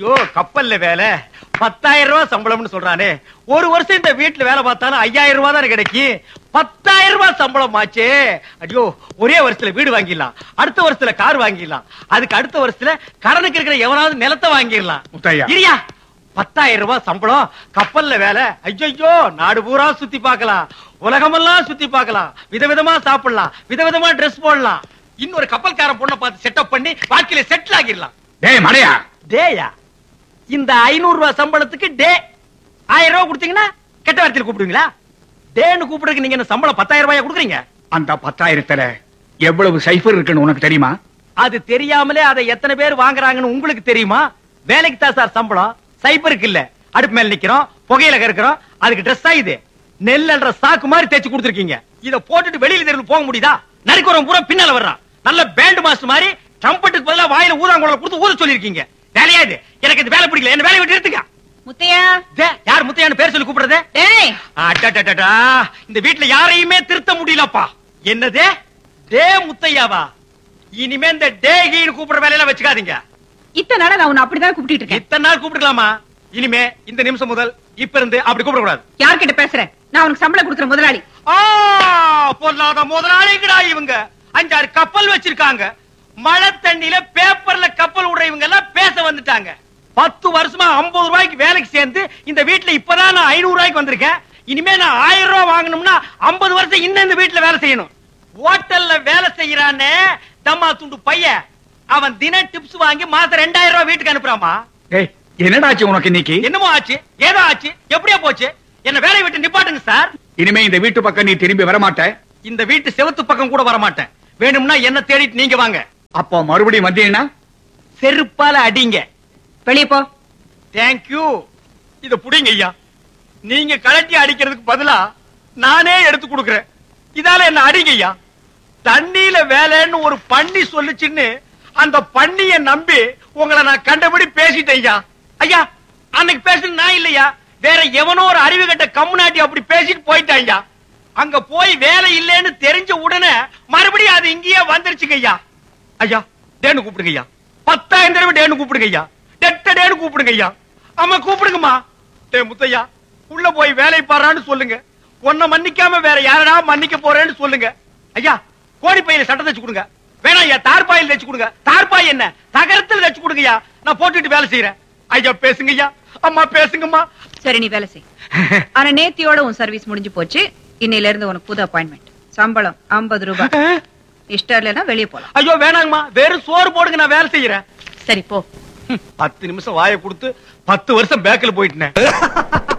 ஐயோ கப்பல்ல வேலை பத்தாயிரம் ரூபாய் சம்பளம்னு சொல்றானே ஒரு வருஷம் இந்த வீட்டுல வேலை பார்த்தாலும் ஐயாயிரம் ரூபாய் தானே கிடைக்கும் பத்தாயிரம் ரூபாய் சம்பளம் ஆச்சே ஐயோ ஒரே வருஷத்துல வீடு வாங்கிடலாம் அடுத்த வருஷத்துல கார் வாங்கிடலாம் அதுக்கு அடுத்த வருஷத்துல கடனுக்கு இருக்கிற எவனாவது நிலத்தை வாங்கிடலாம் முத்தையா. இரியா பத்தாயிரம் ரூபாய் சம்பளம் கப்பல்ல வேலை ஐயோ நாடு பூரா சுத்தி பார்க்கலாம் உலகமெல்லாம் சுத்தி பார்க்கலாம் விதவிதமா சாப்பிடலாம் விதவிதமா ட்ரெஸ் போடலாம் இன்னொரு கப்பல்கார பொண்ணை பார்த்து செட்டப் பண்ணி வாழ்க்கையில செட்டில் ஆகிடலாம் டேய் மடையா டேயா இந்த ஐநூறு ரூபாய் சம்பளத்துக்கு டே ஆயிரம் ரூபாய் கொடுத்தீங்கன்னா கெட்ட வார்த்தையில் கூப்பிடுவீங்களா டேன்னு கூப்பிடுறதுக்கு நீங்க என்ன சம்பளம் பத்தாயிரம் ரூபாயா கொடுக்குறீங்க அந்த பத்தாயிரத்துல எவ்வளவு சைஃபர் இருக்குன்னு உனக்கு தெரியுமா அது தெரியாமலே அதை எத்தனை பேர் வாங்குறாங்கன்னு உங்களுக்கு தெரியுமா வேலைக்கு தான் சார் சம்பளம் சைபருக்கு இல்ல அடுப்பு மேல நிக்கிறோம் புகையில கறக்குறோம் அதுக்கு ட்ரெஸ் இது நெல்லுன்ற சாக்கு மாதிரி தேச்சு கொடுத்துருக்கீங்க இத போட்டுட்டு வெளியில தெருவில் போக முடியுதா நரிக்குறவன் பூரா பின்னால வர்றான் நல்ல பேண்ட் மாஸ்டர் மாதிரி ட்ரம்பட்டுக்கு பதிலா வாயில ஊதாங்குழல கொடுத்து ஊத சொல்லிருக்கீங்க வேலையா இது எனக்கு இந்த வேலை பிடிக்கல என்ன வேலையை விட்டு எடுத்துக்க முத்தையா டே, யார் முத்தையான்னு பேர் சொல்லி கூப்பிடுறது டேய் அடடடடா, இந்த வீட்ல யாரையுமே திருத்த முடியலப்பா என்னது டே முத்தையாவா இனிமே இந்த டே கீழ் கூப்பிடுற வேலையெல்லாம் வச்சுக்காதீங்க இத்தனை நாளா நான் உன்னை அப்படிதான் கூப்பிட்டு இருக்கேன் இத்தனை நாள் கூப்பிட்டுக்கலாமா இனிமே இந்த நிமிஷம் முதல் இப்ப இருந்து அப்படி கூப்பிட கூடாது யார்கிட்ட பேசுறேன் நான் உனக்கு சம்பளம் கொடுக்குற முதலாளி ஆ, பொல்லாத முதலாளிங்கடா இவங்க அஞ்சாறு கப்பல் வச்சிருக்காங்க மழை தண்ணியில பேப்பர்ல கப்பல் விடுற இவங்க எல்லாம் பேச வந்துட்டாங்க பத்து வருஷமா ஐம்பது ரூபாய்க்கு வேலைக்கு சேர்ந்து இந்த வீட்டுல இப்பதான் நான் ஐநூறு ரூபாய்க்கு வந்திருக்கேன் இனிமே நான் ஆயிரம் ரூபாய் வாங்கணும்னா ஐம்பது வருஷம் இன்னும் இந்த வீட்டுல வேலை செய்யணும் ஹோட்டல்ல வேலை செய்யறானே தம்மா துண்டு பையன் அவன் தின டிப்ஸ் வாங்கி மாசம் ரெண்டாயிரம் ரூபாய் வீட்டுக்கு அனுப்புறாமா டேய் என்னடாச்சு உனக்கு இன்னைக்கு என்னமோ ஆச்சு ஏதோ ஆச்சு எப்படியோ போச்சு என்ன வேலையை விட்டு நிப்பாட்டுங்க சார் இனிமே இந்த வீட்டு பக்கம் நீ திரும்பி வரமாட்ட இந்த வீட்டு செவத்து பக்கம் கூட வர மாட்டேன் வேணும்னா என்ன தேடிட்டு நீங்க வாங்க அப்போ மறுபடியும் வந்தீங்கன்னா செருப்பால அடிங்க வெளியே போ தேங்க்யூ இத புடிங்க ஐயா நீங்க கலட்டி அடிக்கிறதுக்கு பதிலா நானே எடுத்து கொடுக்கறேன் இதால என்ன அடிங்க ஐயா தண்ணியில வேலைன்னு ஒரு பண்ணி சொல்லுச்சுன்னு அந்த பண்ணிய நம்பி உங்களை நான் கண்டபடி பேசிட்டேன் ஐயா ஐயா அன்னைக்கு பேசுன நான் இல்லையா வேற எவனோ ஒரு அறிவு கட்ட கம்முனாட்டி அப்படி பேசிட்டு போயிட்டான் ஐயா அங்க போய் வேலை இல்லைன்னு தெரிஞ்ச உடனே மறுபடியும் அது இங்கேயே வந்துருச்சுங்க ஐயா ஐயா டேன்னு கூப்பிடுங்க ஐயா பத்தாயிரம் தடவை டேன்னு கூப்பிடுங்க ஐயா டெட்ட டேன்னு கூப்பிடுங்க ஐயா ஆமா கூப்பிடுங்கம்மா டே முத்தையா உள்ள போய் வேலை பாறான்னு சொல்லுங்க உன்னை மன்னிக்காம வேற யாரடா மன்னிக்க போறேன்னு சொல்லுங்க ஐயா கோடி பையில சட்டை தச்சு கொடுங்க வேணாம் ஐயா தார்பாயில் தச்சு கொடுங்க தார்பாய் என்ன தகரத்தில் தச்சு கொடுங்க ஐயா நான் போட்டுட்டு வேலை செய்யறேன் ஐயா பேசுங்க ஐயா அம்மா பேசுங்கம்மா சரி நீ வேலை செய் ஆனா நேத்தியோட உன் சர்வீஸ் முடிஞ்சு போச்சு இன்னையில இருந்து உனக்கு புது அப்பாயின்மெண்ட் சம்பளம் 50 ரூபாய் இஷ்டம் இல்லைன்னா வெளியே போலாம் ஐயோ வேணாங்கம்மா வெறும் சோறு போடுங்க நான் வேலை செய்யறேன் சரி போ பத்து நிமிஷம் வாயை கொடுத்து பத்து வருஷம் பேக்கில் போயிட்டேன்